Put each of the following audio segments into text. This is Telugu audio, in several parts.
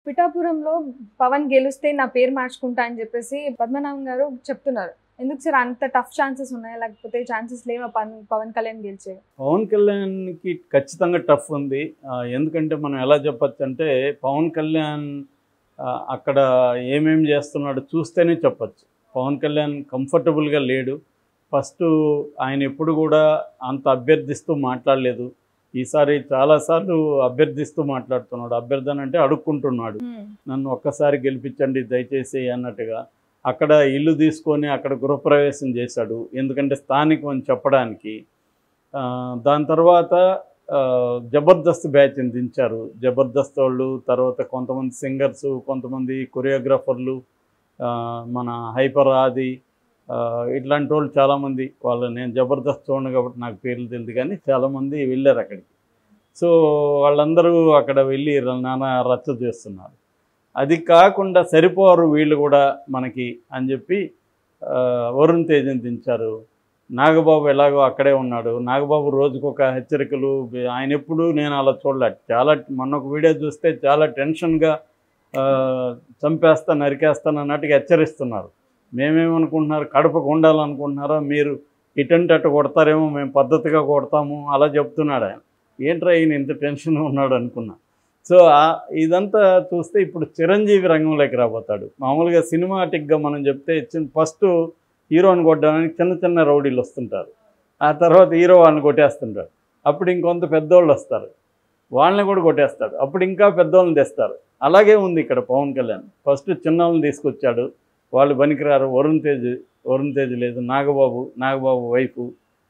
పిఠాపురంలో పవన్ గెలిస్తే నా పేరు మార్చుకుంటా అని చెప్పేసి పద్మనాభం గారు చెప్తున్నారు ఎందుకు సార్ అంత టఫ్ ఛాన్సెస్ ఉన్నాయా లేకపోతే ఛాన్సెస్ లేవా పవన్ పవన్ కళ్యాణ్ గెలిచే పవన్ కళ్యాణ్కి ఖచ్చితంగా టఫ్ ఉంది ఆ, ఎందుకంటే మనం ఎలా చెప్పచ్చు అంటే పవన్ కళ్యాణ్ ఆ, అక్కడ ఏమేం చేస్తున్నాడు చూస్తేనే చెప్పచ్చు పవన్ కళ్యాణ్ కంఫర్టబుల్గా లేడు ఫస్ట్ ఆయన ఎప్పుడు కూడా అంత అభ్యర్థిస్తూ మాట్లాడలేదు ఈసారి చాలాసార్లు అభ్యర్థిస్తూ మాట్లాడుతున్నాడు అభ్యర్థన అంటే అడుక్కుంటున్నాడు నన్ను ఒక్కసారి గెలిపించండి దయచేసి అన్నట్టుగా అక్కడ ఇల్లు తీసుకొని అక్కడ గృహప్రవేశం చేశాడు ఎందుకంటే స్థానికం అని చెప్పడానికి ఆ, దాని తర్వాత ఆ, జబర్దస్త్ బ్యాచ్ని దించారు జబర్దస్త్ వాళ్ళు తర్వాత కొంతమంది సింగర్స్ కొంతమంది కొరియోగ్రాఫర్లు ఆ, మన హైపర్ ఆది ఆ, ఇట్లాంటి వాళ్ళు చాలామంది వాళ్ళు నేను జబర్దస్త్ చూడను కాబట్టి నాకు పేర్లు తెలియదు కానీ చాలామంది వెళ్ళారు అక్కడికి సో వాళ్ళందరూ అక్కడ వెళ్ళి నానా రచ్చ చేస్తున్నారు అది కాకుండా సరిపోరు వీళ్ళు కూడా మనకి అని చెప్పి ఆ, వరుణ్ తేజని దించారు నాగబాబు ఎలాగో అక్కడే ఉన్నాడు నాగబాబు రోజుకొక హెచ్చరికలు ఆయన ఎప్పుడు నేను అలా చూడలే చాలా మొన్న ఒక వీడియో చూస్తే చాలా టెన్షన్గా ఆ, చంపేస్తా నరికేస్తాను అన్నట్టుగా హెచ్చరిస్తున్నారు మేమేమనుకుంటున్నారు కడపకు ఉండాలనుకుంటున్నారో మీరు ఇటంటే అటు కొడతారేమో మేము పద్ధతిగా కొడతాము అలా చెప్తున్నాడు ఆయన ఏంట్రా ఈయన ఇంత టెన్షన్గా ఉన్నాడు అనుకున్నా సో ఆ- ఇదంతా చూస్తే ఇప్పుడు చిరంజీవి రంగంలోకి రాబోతాడు మామూలుగా సినిమాటిక్గా మనం చెప్తే ఫస్ట్ హీరోని కొట్టడానికి చిన్న చిన్న రౌడీలు వస్తుంటారు ఆ తర్వాత హీరో వాళ్ళని కొట్టేస్తుంటాడు అప్పుడు ఇంకొంత పెద్దోళ్ళు వస్తారు వాళ్ళని కూడా కొట్టేస్తాడు అప్పుడు ఇంకా పెద్దోళ్ళని తెస్తారు అలాగే ఉంది ఇక్కడ పవన్ కళ్యాణ్ ఫస్ట్ చిన్నోళ్ళని తీసుకొచ్చాడు వాళ్ళు పనికిరారు వరుణ్ తేజ్ వరుణ్ తేజ్ లేదు నాగబాబు నాగబాబు వైఫ్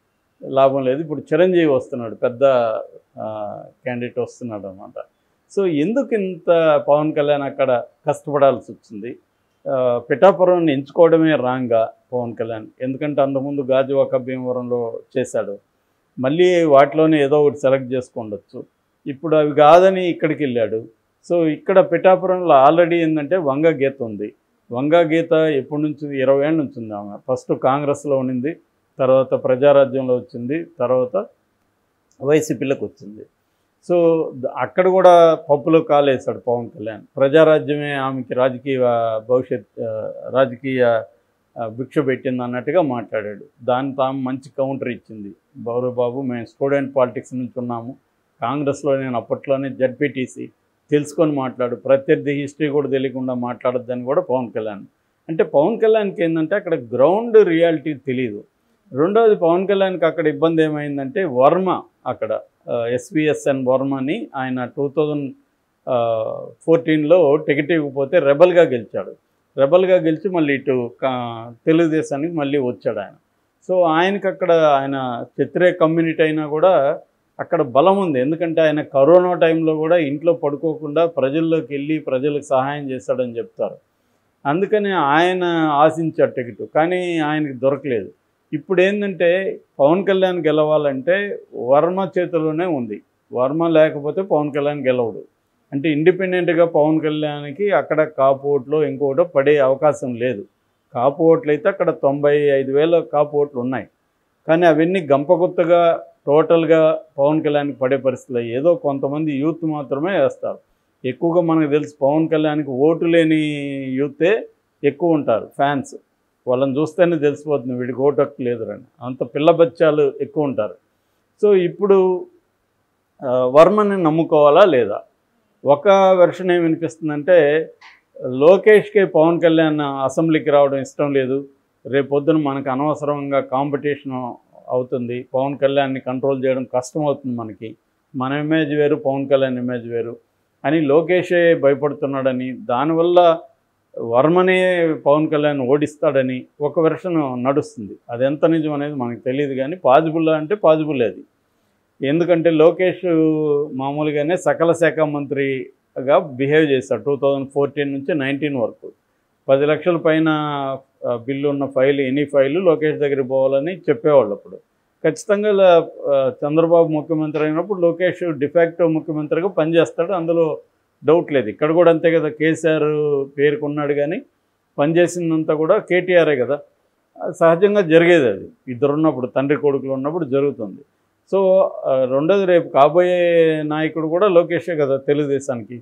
లాభం లేదు ఇప్పుడు చిరంజీవి వస్తున్నాడు పెద్ద క్యాండిడేట్ వస్తున్నాడు అనమాట సో ఎందుకు ఇంత పవన్ కళ్యాణ్ అక్కడ కష్టపడాల్సి వచ్చింది ఆ, పిఠాపురం ఎంచుకోవడమే రాంగా పవన్ కళ్యాణ్ ఎందుకంటే అంతకుముందు గాజువాక భీమవరంలో చేశాడు మళ్ళీ వాటిలోనే ఏదో ఒకటి సెలెక్ట్ చేసుకోండొచ్చు ఇప్పుడు అవి కాదని ఇక్కడికి వెళ్ళాడు సో ఇక్కడ పిఠాపురంలో ఆల్రెడీ ఏంటంటే వంగ గీత ఉంది వంగ గీత ఎప్పటి నుంచి ఇరవై ఏళ్ళ నుంచి ఉంది ఆమె ఫస్ట్ కాంగ్రెస్లో ఉండింది తర్వాత ప్రజారాజ్యంలో వచ్చింది తర్వాత వైసీపీలోకి వచ్చింది సో ద- అక్కడ కూడా పప్పులో కాలేశాడు పవన్ కళ్యాణ్ ప్రజారాజ్యమే ఆమెకి రాజకీయ భవిష్యత్ ఆ, రాజకీయ ఆ, భిక్ష పెట్టింది అన్నట్టుగా మాట్లాడాడు దాని తాము మంచి కౌంటర్ ఇచ్చింది గౌరవ్ బాబు మేము స్టూడెంట్ పాలిటిక్స్ నుంచి ఉన్నాము కాంగ్రెస్లో నేను అప్పట్లోనే జడ్పీటీసీ తెలుసుకొని మాట్లాడు ప్రత్యర్థి హిస్టరీ కూడా తెలియకుండా మాట్లాడొద్దని కూడా పవన్ కళ్యాణ్ అంటే పవన్ కళ్యాణ్కి ఏంటంటే అక్కడ గ్రౌండ్ రియాలిటీ తెలియదు రెండవది పవన్ కళ్యాణ్కి అక్కడ ఇబ్బంది ఏమైందంటే వర్మ అక్కడ ఎస్విఎస్ఎన్ వర్మని ఆయన టూ థౌజండ్ ఫోర్టీన్లో టికెట్ ఇవ్వకపోతే రెబల్గా గెలిచాడు రెబల్గా గెలిచి మళ్ళీ ఇటు కా- తెలుగుదేశానికి మళ్ళీ వచ్చాడు ఆయన సో ఆయనకి అక్కడ ఆయన క్షత్రియ కమ్యూనిటీ అయినా కూడా అక్కడ బలం ఉంది ఎందుకంటే ఆయన కరోనా టైంలో కూడా ఇంట్లో పడుకోకుండా ప్రజల్లోకి వెళ్ళి ప్రజలకు సహాయం చేస్తాడని చెప్తారు అందుకని ఆయన ఆశించాడు టికెట్ కానీ ఆయనకి దొరకలేదు ఇప్పుడు ఏంటంటే పవన్ కళ్యాణ్ గెలవాలంటే వర్మ చేతిలోనే ఉంది వర్మ లేకపోతే పవన్ కళ్యాణ్ గెలవడు అంటే ఇండిపెండెంట్గా పవన్ కళ్యాణ్కి అక్కడ కాపు ఓట్లో ఇంకోటో పడే అవకాశం లేదు కాపు ఓట్లు అయితే అక్కడ తొంభై ఐదు వేల కాపు ఓట్లు ఉన్నాయి కానీ అవన్నీ గంపగుత్తగా టోటల్గా పవన్ కళ్యాణ్కి పడే పరిస్థితులు ఏదో కొంతమంది యూత్ మాత్రమే వేస్తారు ఎక్కువగా మనకు తెలుసు పవన్ కళ్యాణ్కి ఓటు లేని యూతే ఎక్కువ ఉంటారు ఫ్యాన్స్ వాళ్ళని చూస్తేనే తెలిసిపోతుంది వీడికి ఓటు హక్కు లేదురని అంత పిల్ల బచ్చాలు ఎక్కువ ఉంటారు సో ఇప్పుడు ఆ, వర్మని నమ్ముకోవాలా లేదా ఒక వెర్షన్ ఏమి వినిపిస్తుందంటే లోకేష్కే పవన్ కళ్యాణ్ అసెంబ్లీకి రావడం ఇష్టం లేదు రేపు పొద్దున మనకు అనవసరంగా కాంపిటీషన్ అవుతుంది పవన్ కళ్యాణ్ని కంట్రోల్ చేయడం కష్టం అవుతుంది మనకి మన ఇమేజ్ వేరు పవన్ కళ్యాణ్ ఇమేజ్ వేరు అని లోకేషే భయపడుతున్నాడని దానివల్ల వర్మనే పవన్ కళ్యాణ్ ఓడిస్తాడని ఒక వెర్షన్ నడుస్తుంది అది ఎంత నిజం అనేది మనకు తెలియదు కానీ పాజిబుల్ అంటే పాజిబుల్ అది ఎందుకంటే లోకేష్ మామూలుగానే సకల శాఖ మంత్రిగా బిహేవ్ చేశాడు టూ థౌజండ్ ఫోర్టీన్ నుంచి నైన్టీన్ వరకు పది లక్షల పైన ఆ, బిల్లు ఉన్న ఫైల్ ఎనీ ఫైలు లోకేష్ దగ్గరికి పోవాలని చెప్పేవాళ్ళు అప్పుడు ఖచ్చితంగా ల- ఆ, చంద్రబాబు ముఖ్యమంత్రి అయినప్పుడు లోకేష్ డిఫాక్టివ్ ముఖ్యమంత్రిగా పనిచేస్తాడు అందులో డౌట్ లేదు ఇక్కడ కూడా అంతే కదా కేసీఆర్ పేరుకున్నాడు కానీ పనిచేసిందంతా కూడా కేటీఆరే కదా అది సహజంగా జరిగేది అది ఇద్దరు ఉన్నప్పుడు తండ్రి కొడుకులు ఉన్నప్పుడు జరుగుతుంది సో ఆ, రెండోది రేపు కాబోయే నాయకుడు కూడా లోకేషే కదా తెలుగుదేశానికి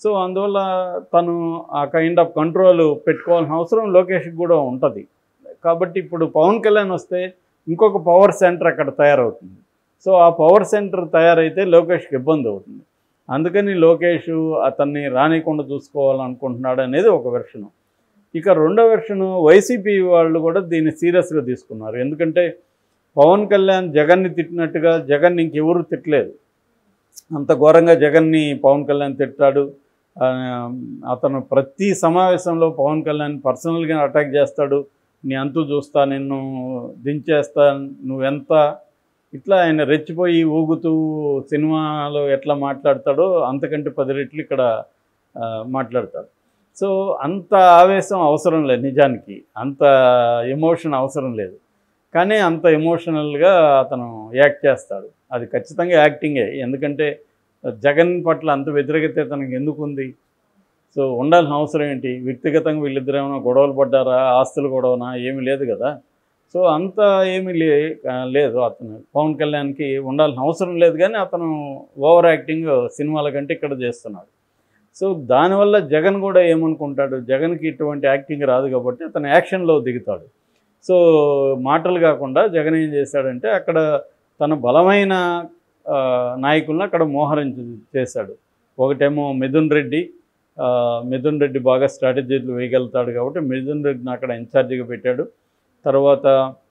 సో అందువల్ల తను ఆ కైండ్ ఆఫ్ కంట్రోల్ పెట్టుకోవాల్సిన అవసరం లోకేష్కి కూడా ఉంటుంది కాబట్టి ఇప్పుడు పవన్ కళ్యాణ్ వస్తే ఇంకొక పవర్ సెంటర్ అక్కడ తయారవుతుంది సో ఆ పవర్ సెంటర్ తయారైతే లోకేష్కి ఇబ్బంది అవుతుంది అందుకని లోకేష్ అతన్ని రానికుండా చూసుకోవాలనుకుంటున్నాడు అనేది ఒక వెర్షను ఇక రెండో వెర్షను వైసీపీ వాళ్ళు కూడా దీన్ని సీరియస్గా తీసుకున్నారు ఎందుకంటే పవన్ కళ్యాణ్ జగన్ని తిట్టినట్టుగా జగన్ ఇంకెవరు తిట్టలేదు అంత ఘోరంగా జగన్ని పవన్ కళ్యాణ్ తిట్టాడు ఆ, అతను ప్రతి సమావేశంలో పవన్ కళ్యాణ్ పర్సనల్గా అటాక్ చేస్తాడు నీ అంతు చూస్తా నిన్ను దించేస్తా నువ్వెంత ఇట్లా ఆయన రెచ్చిపోయి ఊగుతూ సినిమాలో ఎట్లా మాట్లాడతాడో అంతకంటే పది రెట్లు ఇక్కడ ఆ, మాట్లాడతాడు సో అంత ఆవేశం అవసరం లేదు నిజానికి అంత ఎమోషన్ అవసరం లేదు కానీ అంత ఎమోషనల్గా అతను యాక్ట్ చేస్తాడు అది ఖచ్చితంగా యాక్టింగే ఎందుకంటే జగన్ పట్ల అంత వ్యతిరేకత తనకు ఎందుకు ఉంది సో ఉండాల్సిన అవసరం ఏంటి వ్యక్తిగతంగా వీళ్ళిద్దరు ఏమైనా గొడవలు పడ్డారా ఆస్తులు గొడవనా ఏమీ లేదు కదా సో అంత ఏమీ లే ఆ, లేదు అతను పవన్ కళ్యాణ్కి ఉండాల్సిన అవసరం లేదు కానీ అతను ఓవర్ యాక్టింగ్ సినిమాల కంటే ఇక్కడ చేస్తున్నాడు సో దానివల్ల జగన్ కూడా ఏమనుకుంటాడు జగన్కి ఇటువంటి యాక్టింగ్ రాదు కాబట్టి అతను యాక్షన్లో దిగుతాడు సో మాటలు కాకుండా జగన్ ఏం చేశాడంటే అక్కడ తన బలమైన ఆ, నాయకులను అక్కడ మోహరించి చేశాడు ఒకటేమో మిథున్ రెడ్డి ఆ, మిథున్ రెడ్డి బాగా స్ట్రాటజీలు వేయగలుగుతాడు కాబట్టి మిథున్ రెడ్డిని అక్కడ ఇన్ఛార్జిగా పెట్టాడు తర్వాత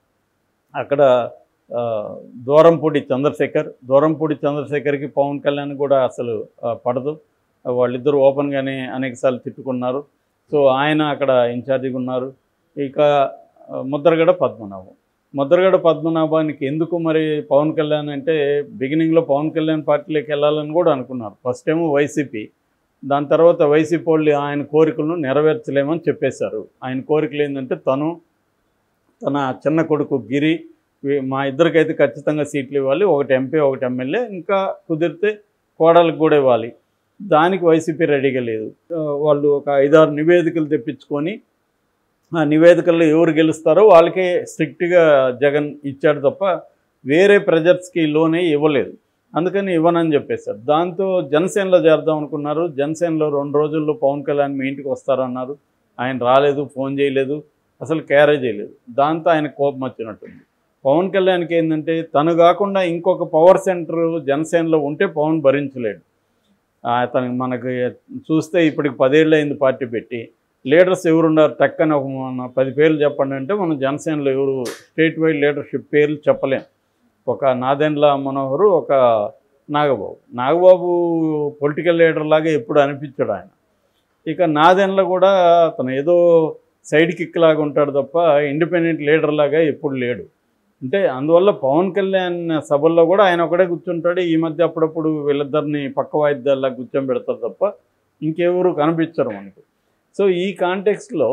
అక్కడ ఆ, దూరంపూడి చంద్రశేఖర్ దూరంపూడి చంద్రశేఖర్కి పవన్ కళ్యాణ్ కూడా అసలు ఆ, పడదు వాళ్ళిద్దరూ ఓపెన్గానే అనేకసార్లు తిట్టుకున్నారు సో ఆయన అక్కడ ఇన్ఛార్జిగా ఉన్నారు ఇక ఆ, ముద్రగడ పద్మనాభం ముద్రగడ పద్మనాభానికి ఎందుకు మరి పవన్ కళ్యాణ్ అంటే బిగినింగ్లో పవన్ కళ్యాణ్ పార్టీలోకి వెళ్ళాలని కూడా అనుకున్నారు ఫస్ట్ ఏమో వైసీపీ దాని తర్వాత వైసీపీ వాళ్ళు ఆయన కోరికలను నెరవేర్చలేమని చెప్పేశారు ఆయన కోరికలు ఏంటంటే తను తన చిన్న కొడుకు గిరి వీ- మా ఇద్దరికైతే ఖచ్చితంగా సీట్లు ఇవ్వాలి ఒకటి ఎంపీ ఒకటి ఎమ్మెల్యే ఇంకా కుదిరితే కోడలకు కూడా ఇవ్వాలి దానికి వైసీపీ రెడీగా లేదు ఆ, వాళ్ళు ఒక ఐదారు నివేదికలు తెప్పించుకొని ఆ నివేదికల్లో ఎవరు గెలుస్తారో వాళ్ళకే స్ట్రిక్ట్గా జగన్ ఇచ్చాడు తప్ప వేరే ప్రెజర్స్కి లోనే ఇవ్వలేదు అందుకని ఇవ్వనని చెప్పేశారు దాంతో జనసేనలో చేద్దాం అనుకున్నారు జనసేనలో రెండు రోజుల్లో పవన్ కళ్యాణ్ మీ ఇంటికి వస్తారన్నారు ఆయన రాలేదు ఫోన్ చేయలేదు అసలు క్యారే చేయలేదు దాంతో ఆయన కోపం వచ్చినట్టుంది పవన్ కళ్యాణ్కి ఏంటంటే తను కాకుండా ఇంకొక పవర్ సెంటర్ జనసేనలో ఉంటే పవన్ భరించలేడు అతనికి మనకి చూస్తే ఇప్పటికి పదేళ్ళు అయింది పార్టీ పెట్టి లీడర్స్ ఎవరున్నారు టక్కని ఒక మన పది పేర్లు చెప్పండి అంటే మనం జనసేనలో ఎవరు స్టేట్ వైడ్ లీడర్షిప్ పేర్లు చెప్పలేం ఒక నాదెండ్ల మనోహరు ఒక నాగబాబు నాగబాబు పొలిటికల్ లీడర్ లాగా ఎప్పుడు అనిపించాడు ఆయన ఇక నాదెండ్ల కూడా అతను ఏదో సైడ్ కిక్ లాగా ఉంటాడు తప్ప ఇండిపెండెంట్ లీడర్ లాగా ఎప్పుడు లేడు అంటే అందువల్ల పవన్ కళ్యాణ్ సభల్లో కూడా ఆయన ఒకడే కూర్చుంటాడు ఈ మధ్య అప్పుడప్పుడు వీళ్ళిద్దరిని పక్క వాయిద్యాల్లా కూర్చొని పెడతారు తప్ప ఇంకెవరు కనిపించరు మనకు సో ఈ కాంటెక్స్ట్లో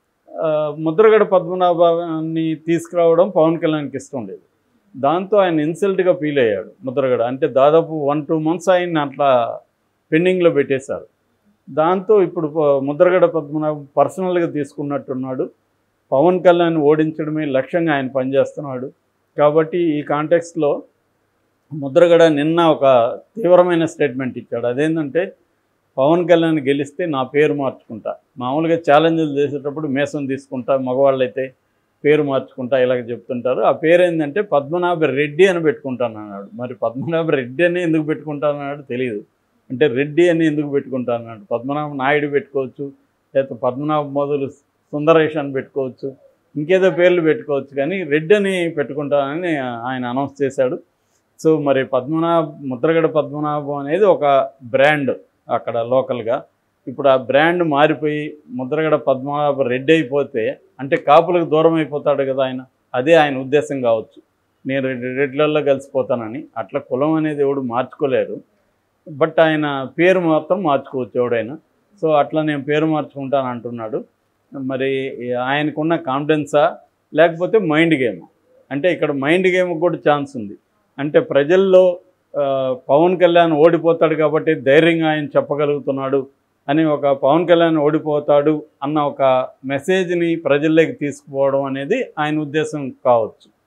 ముద్రగడ పద్మనాభాన్ని తీసుకురావడం పవన్ కళ్యాణ్కి ఇష్టం లేదు దాంతో ఆయన ఇన్సల్ట్గా ఫీల్ అయ్యాడు ముద్రగడ అంటే దాదాపు వన్ టూ మంత్స్ ఆయన అట్లా పెండింగ్లో పెట్టేశారు దాంతో ఇప్పుడు ప- ముద్రగడ పద్మనాభం పర్సనల్గా తీసుకున్నట్టున్నాడు పవన్ కళ్యాణ్ ఓడించడమే లక్ష్యంగా ఆయన పనిచేస్తున్నాడు కాబట్టి ఈ కాంటెక్స్ట్లో ముద్రగడ నిన్న ఒక తీవ్రమైన స్టేట్మెంట్ ఇచ్చాడు అదేంటంటే పవన్ కళ్యాణ్ గెలిస్తే నా పేరు మార్చుకుంటా మామూలుగా ఛాలెంజ్లు చేసేటప్పుడు మేసం తీసుకుంటా మగవాళ్ళైతే పేరు మార్చుకుంటా ఇలాగ చెప్తుంటారు ఆ పేరు ఏంటంటే పద్మనాభ రెడ్డి అని పెట్టుకుంటాను అన్నాడు మరి పద్మనాభ రెడ్డి అని ఎందుకు పెట్టుకుంటానన్నాడు తెలియదు అంటే రెడ్డి అని ఎందుకు పెట్టుకుంటానన్నాడు పద్మనాభ నాయుడు పెట్టుకోవచ్చు లేకపోతే పద్మనాభ మొదలు సుందరేష్ అని పెట్టుకోవచ్చు ఇంకేదో పేర్లు పెట్టుకోవచ్చు కానీ రెడ్డి అని పెట్టుకుంటానని ఆయన అనౌన్స్ చేశాడు సో మరి పద్మనాభ ముద్రగడ పద్మనాభం అనేది ఒక బ్రాండ్ అక్కడ లోకల్గా ఇప్పుడు ఆ బ్రాండ్ మారిపోయి ముద్రగడ పద్మనాభ రెడ్డి అయిపోతే అంటే కాపులకు దూరం అయిపోతాడు కదా ఆయన అదే ఆయన ఉద్దేశం కావచ్చు నేను రెడ్డి రెడ్లలో కలిసిపోతానని అట్లా కులం అనేది ఎవడు మార్చుకోలేరు బట్ ఆయన పేరు మాత్రం మార్చుకోవచ్చు ఎవడైనా సో అట్లా నేను పేరు మార్చుకుంటాను అంటున్నాడు మరి ఆయనకున్న కాన్ఫిడెన్సా లేకపోతే మైండ్ గేమ్ అంటే ఇక్కడ మైండ్ గేమ్ కూడా ఛాన్స్ ఉంది అంటే ప్రజల్లో ఆ, పవన్ కళ్యాణ్ ఓడిపోతాడు కాబట్టి ధైర్యంగా ఆయన చెప్పగలుగుతున్నాడు అని ఒక పవన్ కళ్యాణ్ ఓడిపోతాడు అన్న ఒక మెసేజ్ని ప్రజల్లోకి తీసుకుపోవడం అనేది ఆయన ఉద్దేశం కావచ్చు